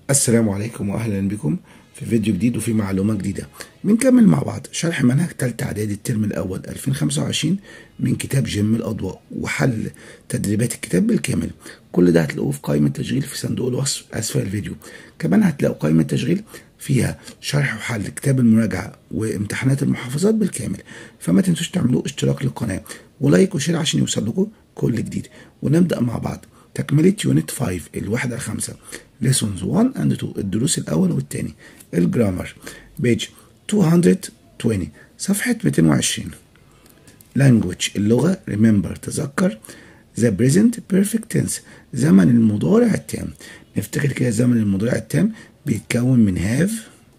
السلام عليكم واهلا بكم في فيديو جديد وفي معلومه جديده بنكمل مع بعض شرح منهج تالتة اعدادي الترم الاول 2025 من كتاب جيم الاضواء وحل تدريبات الكتاب بالكامل كل ده هتلاقوه في قائمه تشغيل في صندوق الوصف اسفل الفيديو كمان هتلاقوا قائمه تشغيل فيها شرح وحل كتاب المراجعه وامتحانات المحافظات بالكامل فما تنسوش تعملوا اشتراك للقناه ولايك وشير عشان يوصل لكم كل جديد ونبدا مع بعض تكملة يونت 5 الوحدة الخامسة lessons 1 and 2 الدروس الأول والثاني الجرامر بيج 220 صفحة 220 language اللغة remember تذكر the present perfect tense زمن المضارع التام نفتكر كده زمن المضارع التام بيتكون من have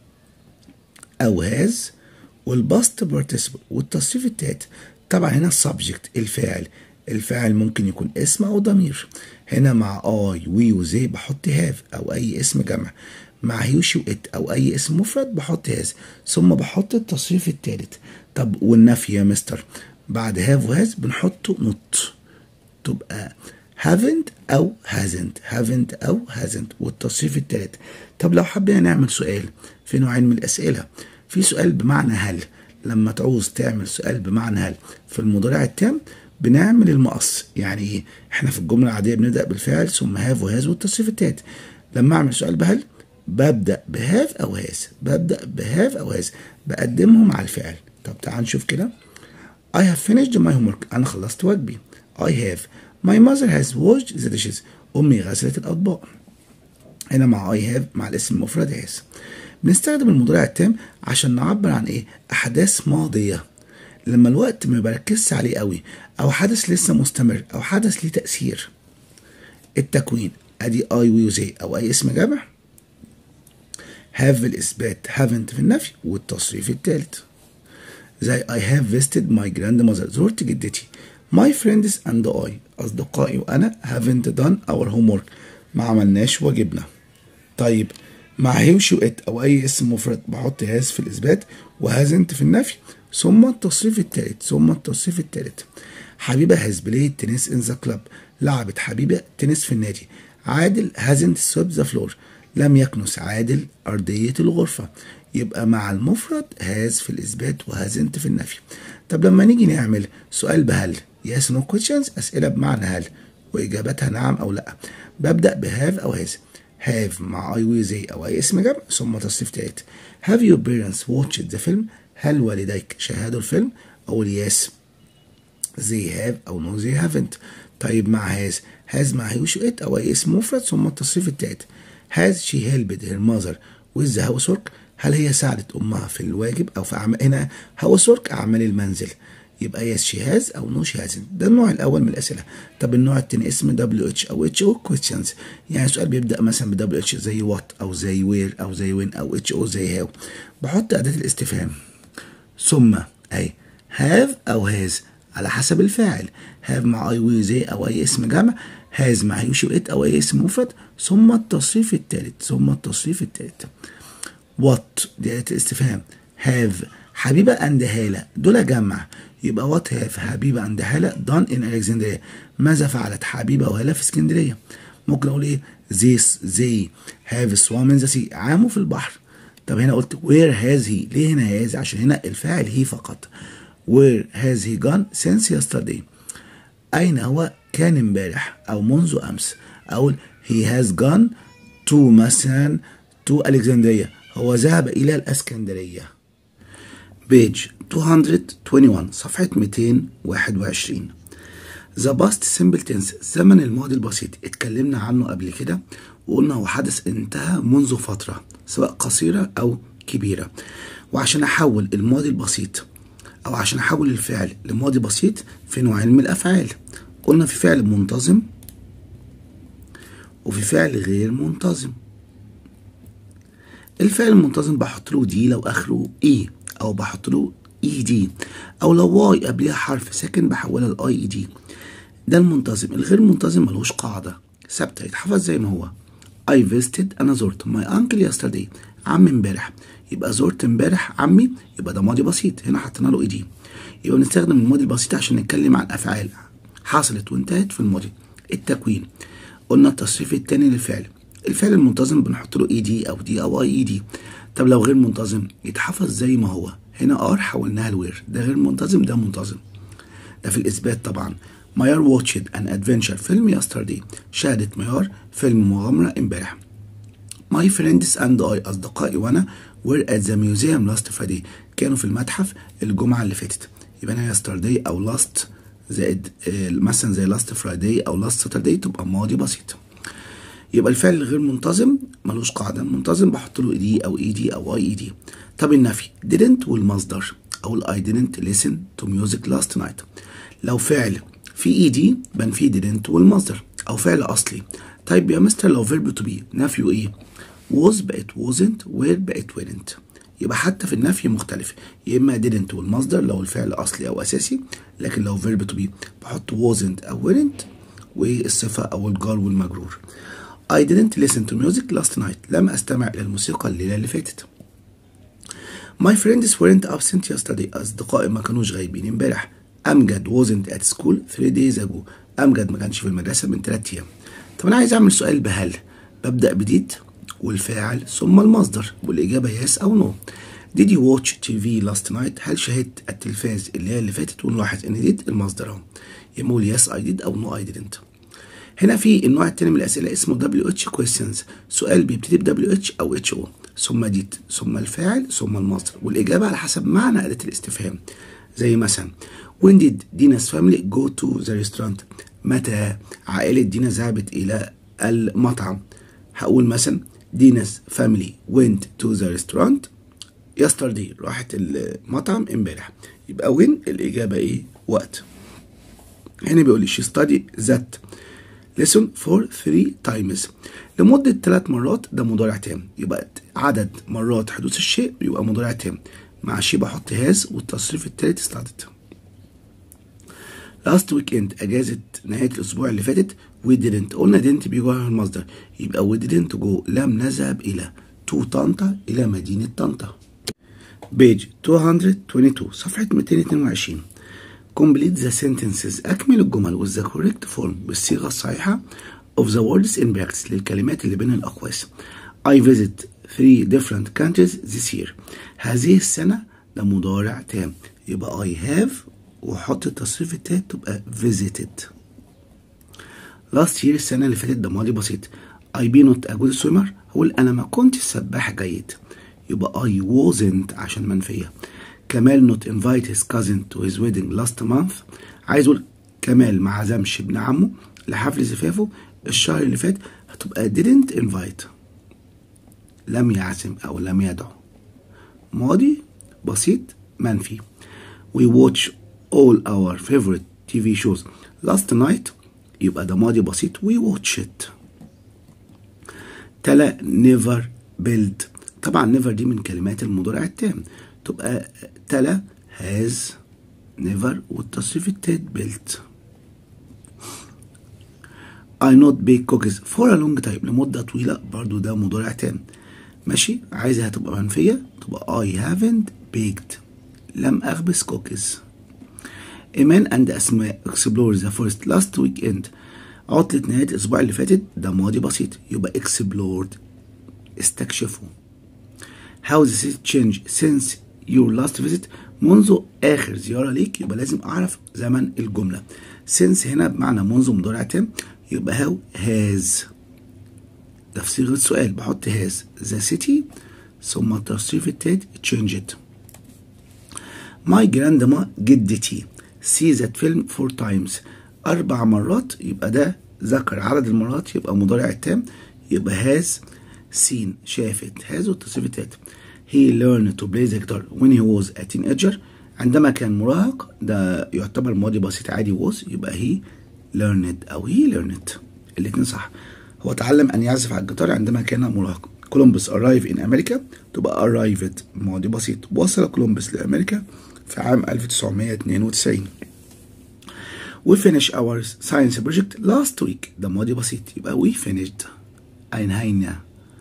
أو has والباست participle والتصريف التالت طبعا هنا السبجكت الفاعل الفاعل ممكن يكون اسم او ضمير هنا مع اي وي وزي بحط هاف او اي اسم جمع مع هيوشي وات او اي اسم مفرد بحط هاز ثم بحط التصريف الثالث طب والنفي يا مستر بعد هاف وهاز بنحطه نوت تبقى haven't او hasn't haven't او hasn't والتصريف الثالث طب لو حبينا نعمل سؤال في نوعين من الاسئله في سؤال بمعنى هل لما تعوز تعمل سؤال بمعنى هل في المضارع التام بنعمل المقص يعني ايه احنا في الجمله العاديه بنبدا بالفعل ثم هاف وهاز والتصريف التالت لما اعمل سؤال بهل ببدا بهاف او هاز ببدا بهاف او هاز بقدمهم على الفعل طب تعال نشوف كده I have finished my homework انا خلصت واجبي I have my mother has washed the dishes امي غسلت الاطباق هنا مع I have مع الاسم المفرد has بنستخدم المضارع التام عشان نعبر عن ايه احداث ماضيه لما الوقت ما بركزش عليه قوي او حدث لسه مستمر او حدث ليه تاثير التكوين ادي اي وي وزي او اي اسم جمع have الاثبات haven't في النفي والتصريف الثالث زي I have visited my grandmother زرت جدتي my friends and I أصدقائي وأنا haven't done our homework ما عملناش واجبنا طيب مع هيوشي وإت أو أي اسم مفرد بحط هاز في الإثبات وهازنت في النفي ثم التصريف الثالث ثم التصريف الثالث حبيبة هاز بلايد تنس ان ذا كلاب لعبت حبيبة تنس في النادي عادل هازنت سويب ذا فلور لم يكنس عادل أرضية الغرفة يبقى مع المفرد هاز في الإثبات وهازنت في النفي طب لما نيجي نعمل سؤال بهل يس نو كويشنز أسئلة بمعنى هل وإجابتها نعم أو لا ببدأ بهاف أو هاز هاف مع اي وي زي أو أي اسم جمع ثم تصريف تالت Have your parents watched the film هل والديك شاهدوا الفيلم أقول يس they have أو no they haven't طيب مع has has مع هيوش it أو أي اسم مفرد ثم التصريف التالت has she helped her mother with the housework هل هي ساعدت أمها في الواجب أو في أعمال هنا housework أعمال المنزل يبقى yes she has أو no she hasn't ده النوع الأول من الأسئلة طب النوع التاني اسم WH أو HO questions يعني سؤال بيبدأ مثلا ب WH زي what أو زي where أو زي when أو HO زي how بحط أداة الاستفهام ثم أي have أو has على حسب الفاعل have مع اي وي زي او اي اسم جمع has مع يوشي وات او اي اسم مفرد ثم التصريف الثالث ثم التصريف الثالث what دي آلة الاستفهام have حبيبة اند هالة دول جمع يبقى what have حبيبة اند هالة done in Alexandria ماذا فعلت حبيبة وهالة في اسكندرية ممكن اقول ايه this they have swum in the sea عاموا في البحر طب هنا قلت where has he ليه هنا has عشان هنا الفاعل هي فقط Where has he gone since yesterday? أين هو كان امبارح أو منذ أمس أقول he has gone to مثلا to Alexandria هو ذهب إلى الأسكندرية page 221 صفحة 221 The past simple tense زمن الماضي البسيط اتكلمنا عنه قبل كده وقلنا هو حدث انتهى منذ فترة سواء قصيرة أو كبيرة وعشان أحول الماضي البسيط أو عشان أحول الفعل لماضي بسيط في نوعين من الأفعال قلنا في فعل منتظم وفي فعل غير منتظم الفعل المنتظم بحط له دي لو آخره إي أو بحط له إي دي أو لو واي قبلها حرف ساكن بحولها لأي إي دي ده المنتظم الغير منتظم ملوش قاعدة ثابتة يتحفظ زي ما هو I visited أنا زرت my uncle yesterday عم امبارح يبقى زرت امبارح عمي يبقى ده ماضي بسيط هنا حطينا له ايدي يبقى بنستخدم الماضي البسيط عشان نتكلم عن افعال حصلت وانتهت في الماضي التكوين قلنا التصريف الثاني للفعل الفعل المنتظم بنحط له اي دي او دي او اي اي دي طب لو غير منتظم يتحفظ زي ما هو هنا ار حولناها لوير ده غير منتظم ده منتظم ده في الاثبات طبعا ميار واتشد ان ادفنشر فيلم يسترداي شاهدت ميار فيلم مغامره امبارح My friends and I أصدقائي وأنا were at the museum last Friday كانوا في المتحف الجمعة اللي فاتت يبقى أنا yesterday أو last زائد آه، مثلا زي last Friday أو last Saturday تبقى ماضي بسيط يبقى الفعل الغير منتظم ملوش قاعدة منتظم بحط له دي أو اي دي أو اي اي دي طب النفي didn't والمصدر أو I didn't listen to music last night لو فعل في اي دي بنفي didn't والمصدر أو فعل أصلي طيب يا مستر لو فيرب تو بي نفيه ايه was بقت wasn't were بقت weren't يبقى حتى في النفي مختلف يا اما didn't والمصدر لو الفعل اصلي او اساسي لكن لو verb to be بحط wasn't او weren't والصفه او الجار والمجرور I didn't listen to music last night لم استمع الى الموسيقى الليله اللي فاتت My friends weren't absent yesterday أصدقائي ما كانوش غايبين امبارح أمجد wasn't at school three days ago أمجد ما كانش في المدرسة من ثلاث أيام طب أنا عايز أعمل سؤال بهل ببدأ بديد والفاعل ثم المصدر والإجابة يس أو نو Did you watch TV last night؟ هل شاهدت التلفاز الليلة اللي فاتت ونلاحظ إن ديد المصدر أهو يقول يس I did أو نو I didn't هنا في النوع التاني من الأسئلة اسمه WH questions سؤال بيبتدي ب WH أو HO ثم ديد ثم الفاعل ثم المصدر والإجابة على حسب معنى أداة الاستفهام زي مثلا When did Dina's family go to the restaurant؟ متى عائلة دينا ذهبت إلى المطعم؟ هقول مثلا Dina's family went to the restaurant yesterday راحت المطعم امبارح يبقى when الإجابة إيه؟ وقت هنا بيقول لي she studied that lesson for three times لمدة ثلاث مرات ده مضارع تام يبقى عدد مرات حدوث الشيء يبقى مضارع تام مع شي بحط هاز والتصريف التالت studied last weekend اجازة نهاية الاسبوع اللي فاتت we didn't قلنا didn't بيجي ورا المصدر يبقى we didn't go لم نذهب الى to طنطا الى مدينة طنطا page 222 صفحة 222 complete the sentences أكمل الجمل with the correct form بالصيغة الصحيحة of the words in practice للكلمات اللي بين الأقواس I visit three different countries this year هذه السنة ده مضارع تام يبقى I have وحط التصريف التالت تبقى visited last year السنة اللي فاتت ده ماضي بسيط I be not a good swimmer هقول أنا ما كنتش سباح جيد يبقى I wasn't عشان منفية كمال not invite his cousin to his wedding last month عايز اقول كمال ما عزمش ابن عمه لحفل زفافه الشهر اللي فات هتبقى didn't invite لم يعزم او لم يدعو ماضي بسيط منفي we watch all our favorite TV shows last night يبقى ده ماضي بسيط we watch it تلا never build طبعا never دي من كلمات المضارع التام تبقى تلا has never والتصريف التالت built I not bake cookies for a long time لمدة طويلة برضو ده مضارع تام ماشي عايزها تبقى منفية تبقى I haven't baked لم أخبز cookies إيمان أند أسماء explore the forest last weekend عطلة نهاية الأسبوع اللي فاتت ده ماضي بسيط يبقى explored استكشفوا how the city changed since your last visit منذ آخر زيارة ليك يبقى لازم أعرف زمن الجملة since هنا بمعنى منذ مضارع تام يبقى how has ده في صيغة سؤال بحط has the city ثم التصريف التالت changed my grandma جدتي see that film four times أربع مرات يبقى ده ذكر عدد المرات يبقى مضارع التام يبقى has seen شافت has والتصريف التالت he learned to play the guitar when he was a teenager عندما كان مراهق ده يعتبر ماضي بسيط عادي was يبقى he learned أو he learned الاتنين صح هو تعلم أن يعزف على الجيتار عندما كان مراهق كولومبوس arrive in أمريكا تبقى arrived ماضي بسيط وصل كولومبوس لأمريكا في عام 1992 We finish our science project last week ده ماضي بسيط يبقى we finished أنهينا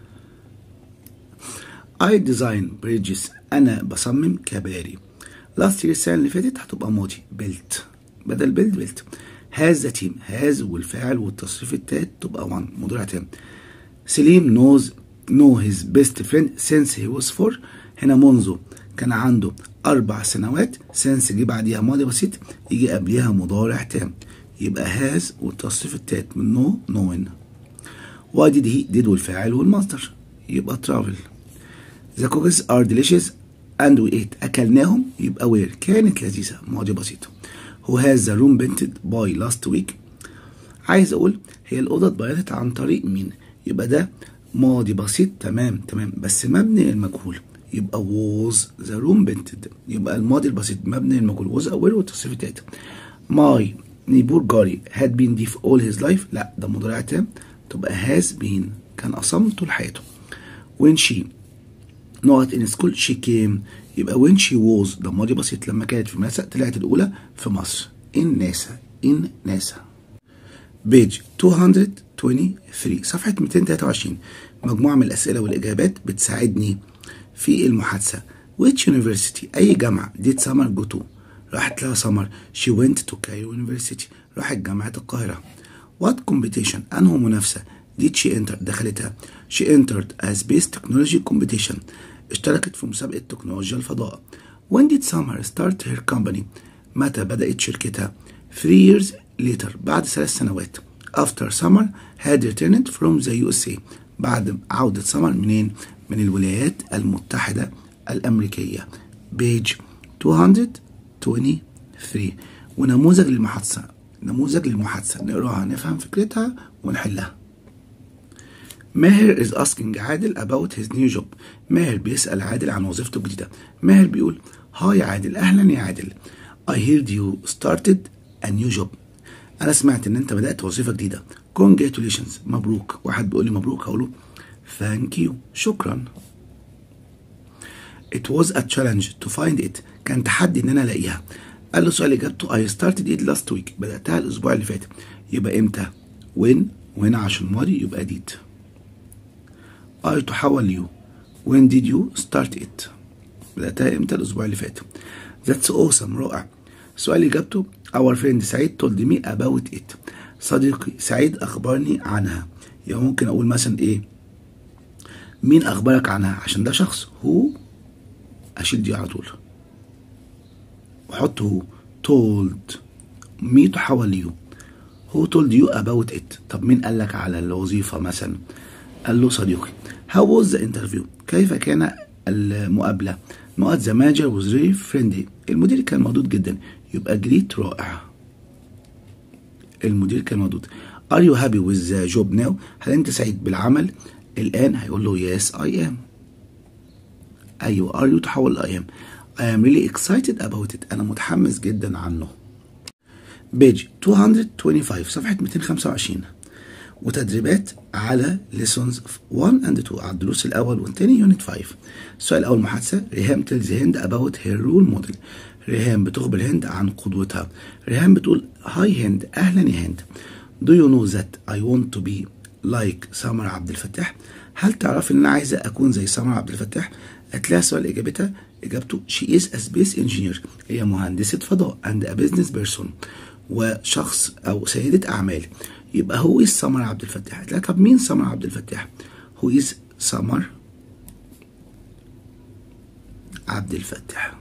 I design bridges أنا بصمم كباري last year السنة اللي فاتت هتبقى ماضي built بدل build built has the team has والفاعل والتصريف التالت تبقى one مضارع تام سليم knows know his best friend since he was four هنا منذ كان عنده أربع سنوات since جه بعديها ماضي بسيط يجي قبليها مضارع تام يبقى has والتصريف التالت من know knowing why did he did والفاعل والمصدر يبقى travel the cookies are delicious and we ate أكلناهم يبقى where كانت لذيذة ماضي بسيط who has the room painted by last week عايز أقول هي الأوضة اتبيضت عن طريق مين يبقى ده ماضي بسيط تمام تمام بس مبني للمجهول يبقى was the room painted يبقى الماضي البسيط مبني للمجهول was أول والتصريف التالت my نيبور جاري had been deaf all his life لا ده مضارع تام تبقى has been كان أصم طول حياته when she not in school she came يبقى when she was ده ماضي بسيط لما كانت في مدرسة طلعت الأولى في مصر in ناسا in ناسا بيج 223 صفحة 223 مجموعة من الأسئلة والإجابات بتساعدني في المحادثة which university أي جامعة did summer go to راحت لها سمر she went to Cairo University راحت جامعة القاهرة what competition أنه منافسة did she enter دخلتها she entered a space technology competition اشتركت في مسابقة تكنولوجيا الفضاء when did Summer start her company متى بدأت شركتها three years later بعد ثلاث سنوات after Summer had returned from the USA بعد عودة سمر منين من الولايات المتحدة الأمريكية page 223 ونموذج للمحادثة نموذج للمحادثة نقراها نفهم فكرتها ونحلها ماهر is asking عادل about his new job ماهر بيسأل عادل عن وظيفته الجديدة ماهر بيقول هاي عادل أهلا يا عادل I heard you started a new job أنا سمعت إن أنت بدأت وظيفة جديدة congratulations مبروك واحد بيقول لي مبروك هقول له thank you شكرا It was a challenge to find it كان تحدي إن أنا ألاقيها قال له سؤال إجابته I started it last week بدأتها الأسبوع اللي فات يبقى إمتى when وهنا عشان الماضي يبقى did I تحول you when did you start it بدأتها إمتى الأسبوع اللي فات That's awesome رائع سؤال إجابته Our friend سعيد told me about it صديقي سعيد أخبرني عنها يعني ممكن أقول مثلا إيه مين أخبرك عنها عشان ده شخص هو أشيل دي على طول وأحط هو told me تحول you who told you about it طب مين قال لك على الوظيفة مثلا قال له صديقي how was the interview كيف كان المقابلة نقط the manager was very friendly المدير كان مودود جدا يبقى great رائع المدير كان مودود are you happy with the job now هل انت سعيد بالعمل الآن هيقول له yes I am أيوة are you تحول I am I am really excited about it أنا متحمس جدا عنه page 225 صفحة 225 وتدريبات على lessons 1 and 2 على الدروس الأول والثاني يونت 5 السؤال الأول محادثة ريهام tells هند about her role model ريهام بتخبر هند عن قدوتها ريهام بتقول هاي هند أهلا يا هند Do you know that I want to be like سمر عبد الفتاح هل تعرف ان انا عايزه اكون زي سمر عبد الفتاح هتلاقي سؤال اجابتها اجابته she is a space engineer هي مهندسه فضاء and a business person وشخص او سيده اعمال يبقى هو is سمر عبد الفتاح هتلاقي طب مين سمر عبد الفتاح هو is سمر عبد الفتاح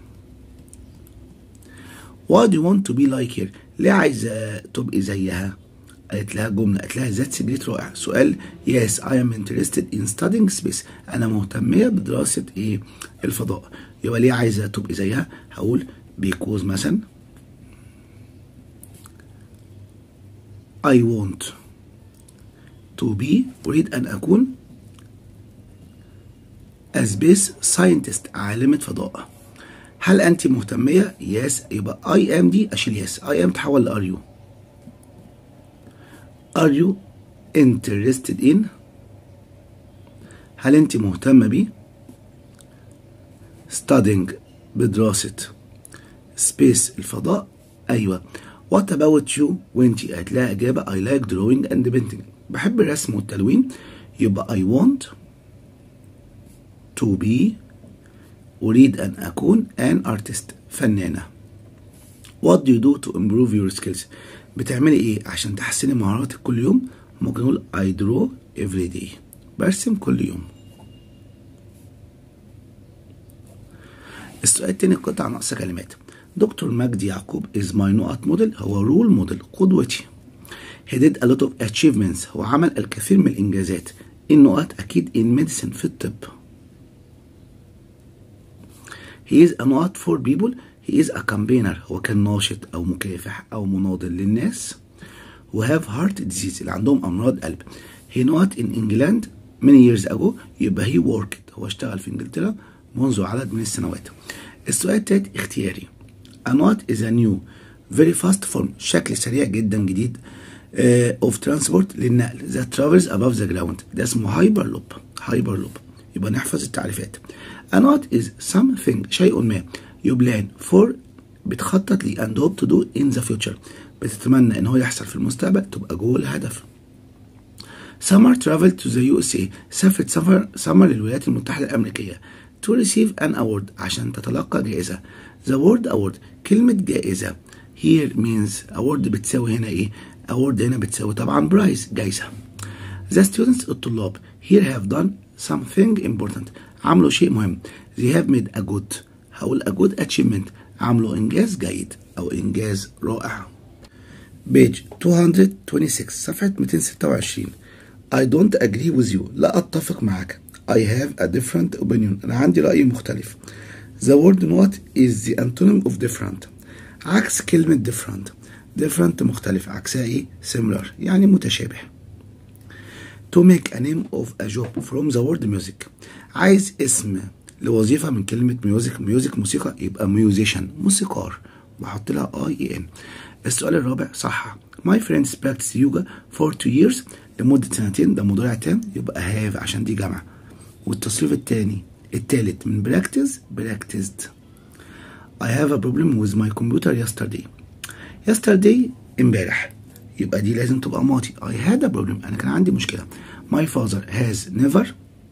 Why do you want to be like her ليه عايزه تبقي زيها قالت لها جملة قالت لها ذات جريت رائع سؤال yes I am interested in studying space أنا مهتمية بدراسة إيه الفضاء يبقى ليه عايزة تبقي زيها هقول because مثلا I want to be أريد أن أكون a space scientist عالمة فضاء هل أنت مهتمية؟ yes يبقى I am دي أشيل yes I am تحول ل are you Are you interested in هل أنت مهتمة بيه studying بدراسة space الفضاء أيوة what about you وانت هتلاقي إجابة I like drawing and painting بحب الرسم والتلوين يبقى I want to be أريد أن أكون an artist فنانة what do you do to improve your skills بتعملي ايه عشان تحسني مهاراتك كل يوم ممكن نقول I draw every day برسم كل يوم السؤال التاني قطع ناقص كلمات دكتور مجدي يعقوب is my نقط موديل هو رول موديل قدوتي he did a lot of achievements هو عمل الكثير من الإنجازات النقط أكيد in medicine في الطب he is a نقط for people he is a campaigner هو كان ناشط أو مكافح أو مناضل للناس who have heart disease اللي عندهم أمراض قلب he not in England many years ago يبقى he worked هو اشتغل في إنجلترا منذ عدد من السنوات السؤال التالت اختياري a not is a new very fast form شكل سريع جدا جديد uh, of transport للنقل that travels above the ground ده اسمه هايبر لوب هايبر لوب يبقى نحفظ التعريفات a not is something شيء ما you plan for بتخطط لي and hope to do in the future بتتمنى ان هو يحصل في المستقبل تبقى جوه الهدف سمر traveled to the USA سافرت سفر سمر للولايات المتحدة الأمريكية to receive an award عشان تتلقى جائزة the word award كلمة جائزة here means award بتساوي هنا ايه award هنا بتساوي طبعا برايز جايزة the students الطلاب here have done something important عملوا شيء مهم they have made a good هقول a good achievement عملوا إنجاز جيد أو إنجاز رائع بيج 226 صفحة 226 I don't agree with you لا أتفق معك I have a different opinion أنا عندي رأي مختلف The word what is the antonym of different عكس كلمة different different مختلف عكسها إيه similar يعني متشابه To make a name of a job from the word music عايز اسم لوظيفة من كلمة ميوزك ميوزك موسيقى يبقى ميوزيشن موسيقار بحط لها اي اي ان السؤال الرابع صح My friends practice yoga for two years لمدة سنتين ده مضارع تام يبقى have عشان دي جمع والتصريف التاني التالت من practice practiced I have a problem with my computer yesterday yesterday امبارح يبقى دي لازم تبقى ماضي I had a problem أنا كان عندي مشكلة My father has never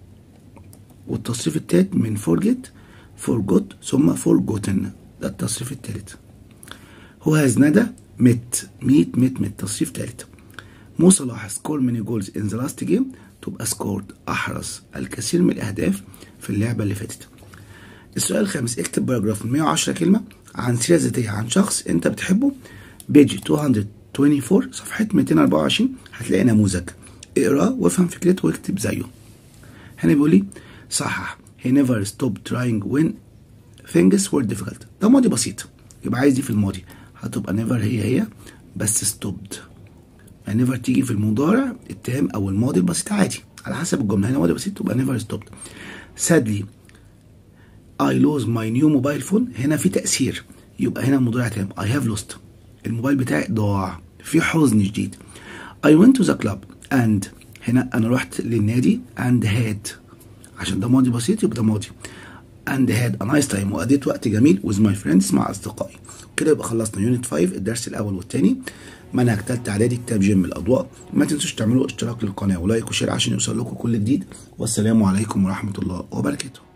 والتصريف التالت من forget forgot ثم forgotten ده التصريف التالت Who has ندى met meet met met تصريف تالت مو صلاح score many goals in the last game تبقى scored أحرز الكثير من الأهداف في اللعبة اللي فاتت السؤال الخامس اكتب باراجراف من 110 كلمة عن سيرة ذاتية عن شخص أنت بتحبه بيج 224 صفحة 224 هتلاقي نموذج اقراه وافهم فكرته واكتب زيه هنا بيقول لي صحح he never stopped trying when things were difficult ده ماضي بسيط يبقى عايز دي في الماضي هتبقى never هي هي بس stopped يعني never تيجي في المضارع التام او الماضي البسيط عادي على حسب الجمله هنا ماضي بسيط تبقى never stopped sadly I lose my new mobile phone هنا في تأثير يبقى هنا المضارع تام I have lost الموبايل بتاعي ضاع في حزن شديد I went to the club and هنا أنا رحت للنادي and had عشان ده ماضي بسيط يبقى ده ماضي and had a nice time وقضيت وقت جميل with my friends مع أصدقائي كده يبقى خلصنا يونت 5 الدرس الأول والثاني منهج تالتة إعدادي كتاب جيم الأضواء ما تنسوش تعملوا اشتراك للقناة ولايك وشير عشان يوصل لكم كل جديد والسلام عليكم ورحمة الله وبركاته